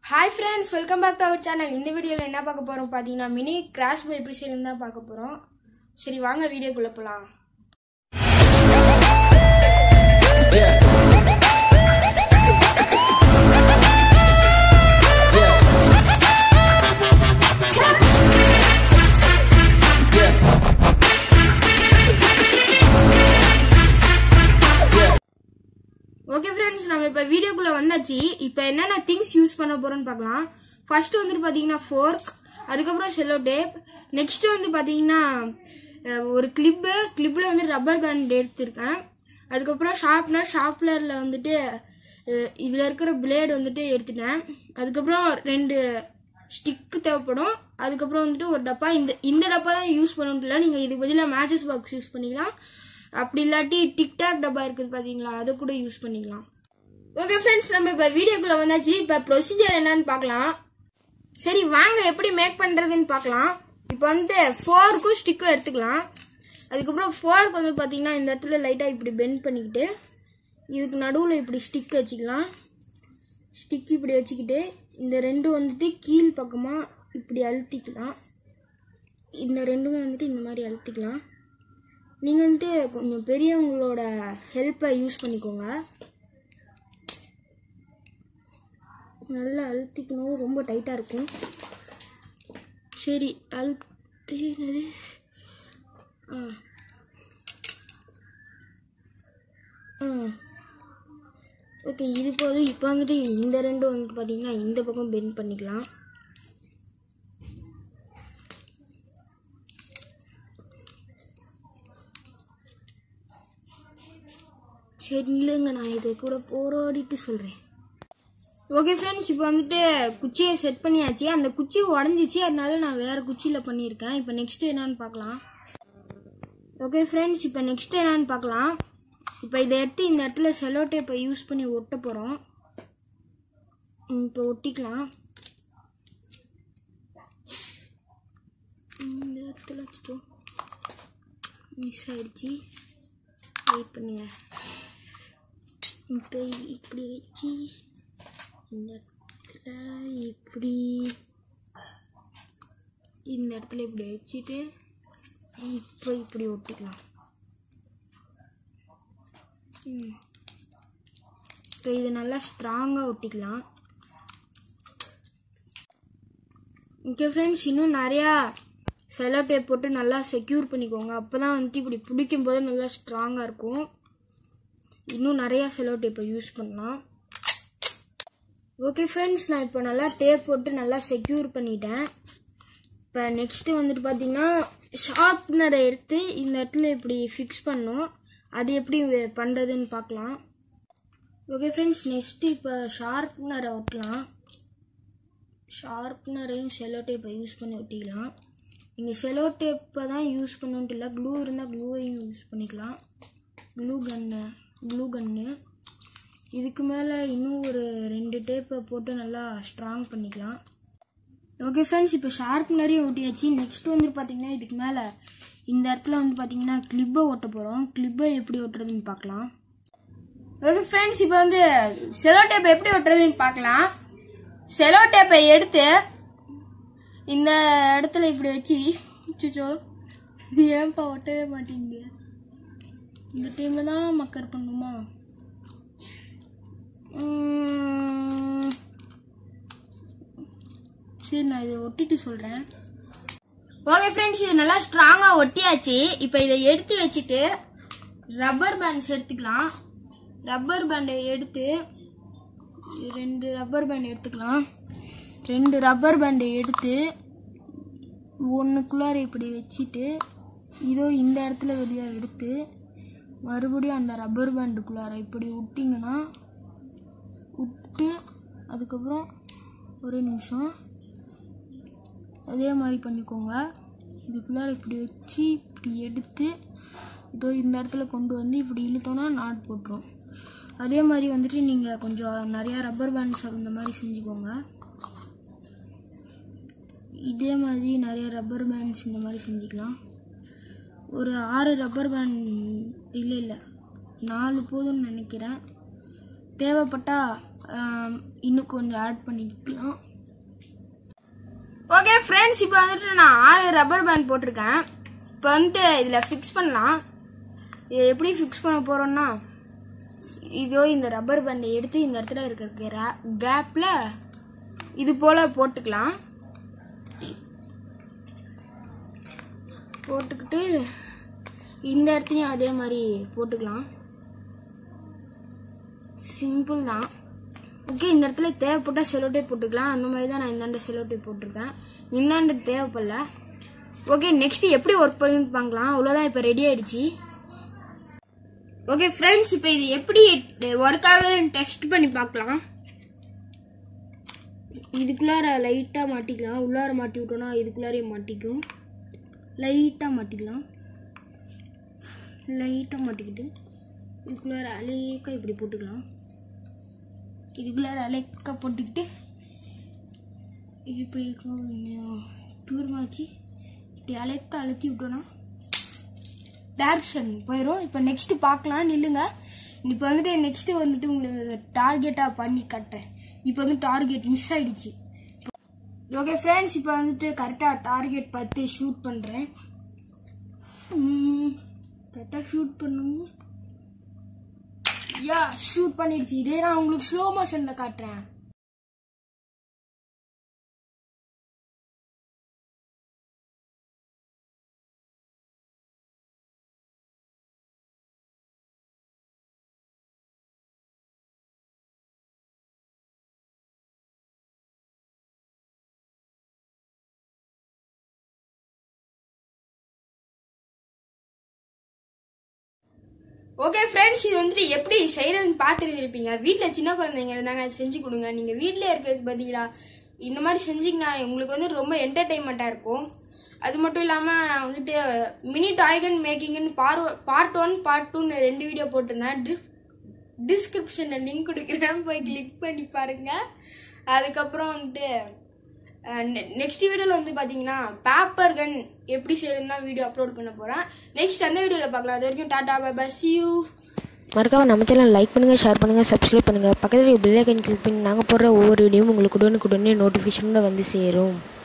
Hi friends welcome back to our channel இந்த வீடியோவில் என்ன பார்க்க போகிறோம் பார்த்தீங்கன்னா மினி கிராஷ் பை எப்படி செய்யணும் தான் பார்க்க போகிறோம் சரி வாங்க வீடியோக்குள்ளே போகலாம் ஓகே ஃப்ரெண்ட்ஸ் நம்ம இப்போ வீடியோக்குள்ளே வந்தாச்சு இப்போ என்னென்ன திங்ஸ் யூஸ் பண்ண போகிறோம்னு பார்க்கலாம் ஃபர்ஸ்ட் வந்துட்டு பார்த்தீங்கன்னா ஃபோர்க் அதுக்கப்புறம் செல்லோ டேப் நெக்ஸ்ட் வந்து பார்த்தீங்கன்னா அஹ், ஒரு கிளிப்பு கிளிப்பில் வந்து ரப்பர் பேண்ட் எடுத்திருக்கேன் அதுக்கப்புறம் ஷார்ப்னர் ஷார்ப்னரில் வந்துட்டு இதில் இருக்கிற பிளேடு வந்துட்டு எடுத்துட்டேன் அதுக்கப்புறம் ரெண்டு ஸ்டிக்கு தேவைப்படும் அதுக்கப்புறம் வந்துட்டு ஒரு டப்பா இந்த இந்த டப்பா தான் யூஸ் பண்ணணும்ல நீங்கள் இதுக்கு பதிலாக மேட்சஸ் பாக்ஸ் யூஸ் பண்ணிக்கலாம் அப்படி இல்லாட்டி டிக்டாக் டப்பா இருக்குது பார்த்தீங்களா அதை கூட யூஸ் பண்ணிக்கலாம் ஓகே ஃப்ரெண்ட்ஸ் நம்ம இப்போ வீடியோக்குள்ளே வந்தாச்சு இப்போ ப்ரொசீஜர் என்னன்னு பார்க்கலாம் சரி வாங்க எப்படி மேக் பண்ணுறதுன்னு பார்க்கலாம் இப்போ வந்துட்டு ஃபோர்க்கும் ஸ்டிக்கும் எடுத்துக்கலாம் அதுக்கப்புறம் ஃபோர்க் வந்து பார்த்தீங்கன்னா இந்த இடத்துல லைட்டாக இப்படி பெண்ட் பண்ணிக்கிட்டு இதுக்கு நடுவில் இப்படி ஸ்டிக் வச்சுக்கலாம் ஸ்டிக் இப்படி வச்சுக்கிட்டு இந்த ரெண்டும் வந்துட்டு கீழ் பக்கமாக இப்படி அழுத்திக்கலாம் இந்த ரெண்டுமே வந்துட்டு இந்த மாதிரி அழுத்திக்கலாம் நீங்கள் வந்துட்டு கொஞ்சம் பெரியவங்களோட ஹெல்ப்பை யூஸ் பண்ணிக்கோங்க நல்லா அழுத்திக்கணும் ரொம்ப டைட்டாக இருக்கும் சரி அழுத்தினது ஆ ஆ ஓகே இது போதும் இப்போ வந்துட்டு இந்த ரெண்டும் வந்துட்டு பார்த்தீங்கன்னா இந்த பக்கம் பெண்ட் பண்ணிக்கலாம் சரி இல்லைங்க நான் இதை கூட போராடிட்டு சொல்கிறேன் ஓகே ஃப்ரெண்ட்ஸ் இப்போ வந்துட்டு குச்சியை செட் பண்ணியாச்சு அந்த குச்சி உடஞ்சிச்சு அதனால நான் வேறு குச்சியில் பண்ணியிருக்கேன் இப்போ நெக்ஸ்ட் என்னன்னு பார்க்கலாம் ஓகே ஃப்ரெண்ட்ஸ் இப்போ நெக்ஸ்ட் என்னன்னு பார்க்கலாம் இப்போ இதை எடுத்து இந்த இடத்துல செலோ டேப்பை யூஸ் பண்ணி ஒட்ட போகிறோம் இப்போ ஒட்டிக்கலாம் இந்த இடத்துல வச்சுட்டோம் மிஸ் ஆயிடுச்சு வெயிட் பண்ணுங்க இப்போ இப்படி வச்சு இந்த இடத்துல இப்படி இந்த இடத்துல இப்படி வச்சுட்டு இப்போ இப்படி ஒட்டிக்கலாம் ம். இப்போ இது நல்லா ஸ்ட்ராங்காக ஒட்டிக்கலாம் ஓகே ஃப்ரெண்ட்ஸ் இன்னும் நிறையா செலோ டேப் போட்டு நல்லா செக்யூர் பண்ணிக்கோங்க அப்போ தான் வந்துட்டு இப்படி பிடிக்கும் போது நல்லா ஸ்ட்ராங்காக இருக்கும் இன்னும் நிறையா செலோ டேப்பை யூஸ் பண்ணலாம் ஓகே ஃப்ரெண்ட்ஸ் நான் இப்போ நல்லா டேப் போட்டு நல்லா செக்யூர் பண்ணிட்டேன் இப்போ நெக்ஸ்ட்டு வந்துட்டு பார்த்தீங்கன்னா ஷார்ப்னரை எடுத்து இந்த இடத்துல இப்படி ஃபிக்ஸ் பண்ணணும் அது எப்படி வே- பண்ணுறதுன்னு பார்க்கலாம் ஓகே ஃப்ரெண்ட்ஸ் நெக்ஸ்ட்டு இப்போ ஷார்ப்னரை ஒட்டலாம் ஷார்ப்னரையும் செலோ டேப்பை யூஸ் பண்ணி ஒட்டிக்கலாம் நீங்கள் செலோ டேப்பை தான் யூஸ் பண்ணணுன்ட்டு இல்லை க்ளூ இருந்தால் க்ளூவையும் யூஸ் பண்ணிக்கலாம் க்ளூ கன்னு க்ளூ கன்னு இதுக்கு மேலே இன்னும் ஒரு ரெண்டு டேப்பை போட்டு நல்லா ஸ்ட்ராங் பண்ணிக்கலாம் ஓகே ஃப்ரெண்ட்ஸ் இப்போ ஷார்ப்னரையும் ஒட்டியாச்சு நெக்ஸ்ட் வந்து பார்த்தீங்கன்னா இதுக்கு மேலே இந்த இடத்துல வந்து பார்த்தீங்கன்னா கிளிப்பை ஒட்ட போகிறோம் கிளிப்பை எப்படி ஒட்டுறதுன்னு பார்க்கலாம் ஓகே ஃப்ரெண்ட்ஸ் இப்போ வந்து செலோ டேப் எப்படி ஒட்டுறதுன்னு பார்க்கலாம் செலோ டேப்பை எடுத்து இந்த இடத்துல இப்படி வச்சு சுச்சோ இது ஏன்பா ஒட்டவே மாட்டேங்குது இந்த டைமில் தான் மக்கர் பண்ணுமா உம், சரி நான் இதை ஒட்டிட்டு சொல்கிறேன் ஓகே ஃப்ரெண்ட்ஸ் இது நல்லா ஸ்ட்ராங்காக ஒட்டியாச்சு இப்போ இதை எடுத்து வச்சுட்டு ரப்பர் பேண்ட்ஸ் எடுத்துக்கலாம் ரப்பர் பேண்டை எடுத்து ரெண்டு ரப்பர் பேண்ட் எடுத்துக்கலாம் ரெண்டு ரப்பர் பேண்டை எடுத்து ஒன்றுக்குள்ளார இப்படி வச்சுட்டு இதோ இந்த இடத்துல வெளியாக எடுத்து மறுபடியும் அந்த ரப்பர் பேண்டுக்குள்ளார இப்படி விட்டிங்கன்னா விட்டு அதுக்கப்புறம் ஒரு நிமிஷம் அதே மாதிரி பண்ணிக்கோங்க இதுக்குள்ளார இப்படி வச்சு இப்படி எடுத்து இதோ இந்த இடத்துல கொண்டு வந்து இப்படி இழுத்தோன்னா நாட் போட்டுரும் அதே மாதிரி வந்துட்டு நீங்கள் கொஞ்சம் நிறையா ரப்பர் பேண்ட்ஸ் அந்த மாதிரி செஞ்சுக்கோங்க இதே மாதிரி நிறைய ரப்பர் பேண்ட்ஸ் இந்த மாதிரி செஞ்சுக்கலாம் ஒரு ஆறு ரப்பர் பேண்ட் இல்லை இல்லை நாலு போதும்னு நினைக்கிறேன் தேவைப்பட்டா ஆம், இன்னும் கொஞ்சம் ஆட் பண்ணிக்கலாம் ஓகே ஃப்ரெண்ட்ஸ் இப்போ வந்துட்டு நான் ஆறு ரப்பர் பேண்ட் போட்டிருக்கேன் இப்போ வந்துட்டு இதில் ஃபிக்ஸ் பண்ணலாம் இதை எப்படி ஃபிக்ஸ் பண்ண போகிறோன்னா இதோ இந்த ரப்பர் பேண்டை எடுத்து இந்த இடத்துல இருக்கிற கேப்பில் இது போல் போட்டுக்கலாம் போட்டுக்கிட்டு இந்த இடத்துலையும் அதே மாதிரி போட்டுக்கலாம் சிம்பிள் தான் ஓகே இந்த இடத்துல தேவைப்பட்டால் செலோட்டே போட்டுக்கலாம் அந்த மாதிரி தான் நான் இந்தாண்ட செலோட்டே போட்டிருக்கேன் இந்தாண்ட தேவைப்படல ஓகே நெக்ஸ்ட் எப்படி ஒர்க் பண்ணி பார்க்கலாம் அவ்வளோதான் இப்போ ரெடி ஆயிடுச்சு ஓகே ஃப்ரெண்ட்ஸ் இப்போ இது எப்படி ஒர்க் ஆகுதுன்னு டெஸ்ட் பண்ணி பார்க்கலாம் இதுக்குள்ளார லைட்டாக மாட்டிக்கலாம் உள்ளார மாட்டி விட்டோம்னா இதுக்குள்ளாரே மாட்டிக்கும் லைட்டாக மாட்டிக்கலாம் லைட்டாக மாட்டிக்கிட்டு இதுக்குள்ளார அலேக்கா இப்படி போட்டுக்கலாம் இதுக்குள்ளார அலேக்கா போட்டுக்கிட்டு இப்படி டூர் மாச்சு இப்படி அலேக்கா அழுத்தி விட்டோன்னா டேரக்ஷன் போயிடும் இப்போ நெக்ஸ்ட் பார்க்கலாம் நில்லுங்க இப்போ வந்துட்டு நெக்ஸ்ட் வந்துட்டு உங்களுக்கு டார்கெட்டாக பண்ணி கட்டுறேன் இப்போ வந்து டார்கெட் மிஸ் ஆயிடுச்சு ஓகே ஃப்ரெண்ட்ஸ் இப்போ வந்துட்டு கரெக்டாக டார்கெட் பார்த்து ஷூட் பண்ணுறேன் கரெக்டாக ஷூட் பண்ணுங்க யா ஷூட் பண்ணிடுச்சு இதே நான் உங்களுக்கு ஸ்லோ மோஷனில் காட்டுறேன் ஓகே ஃப்ரெண்ட்ஸ் இது வந்துட்டு எப்படி செய்யறதுன்னு பார்த்துட்டு இருப்பீங்க வீட்டில் சின்ன குழந்தைங்க இருந்தாங்க அது செஞ்சு கொடுங்க நீங்கள் வீட்டில் இருக்கிறதுக்கு பதிலா இந்த மாதிரி செஞ்சீங்கன்னா உங்களுக்கு வந்து ரொம்ப என்டர்டைன்மெண்ட்டாக இருக்கும் அது மட்டும் இல்லாமல் நான் வந்துட்டு மினி டாய்கன் மேக்கிங்னு பார் பார்ட் ஒன் பார்ட் டூன்னு ரெண்டு வீடியோ போட்டிருந்தேன் டிஸ்கிரிப்ஷனில் லிங்க் கொடுக்குறேன் போய் கிளிக் பண்ணி பாருங்க அதுக்கப்புறம் வந்துட்டு நெக்ஸ்ட் வீடியோவில் வந்து பார்த்தீங்கன்னா பேப்பர் கன் எப்படி செய்யறதுன்னு தான் வீடியோ அப்லோட் பண்ண போகிறேன் நெக்ஸ்ட் அந்த வீடியோவில் பார்க்கலாம் அது வரைக்கும் டாடா பை பை சி யூ மறக்காம நம்ம சேனல் லைக் பண்ணுங்கள் ஷேர் பண்ணுங்கள் சப்ஸ்கிரைப் பண்ணுங்கள் பக்கத்தில் பெல் ஐக்கன் கிளிக் பண்ணி நாங்கள் போடுற ஒவ்வொரு வீடியோவும் உங்களுக்கு உடனுக்குடனே நோட்டிஃபிகேஷனோட வந்து சேரும்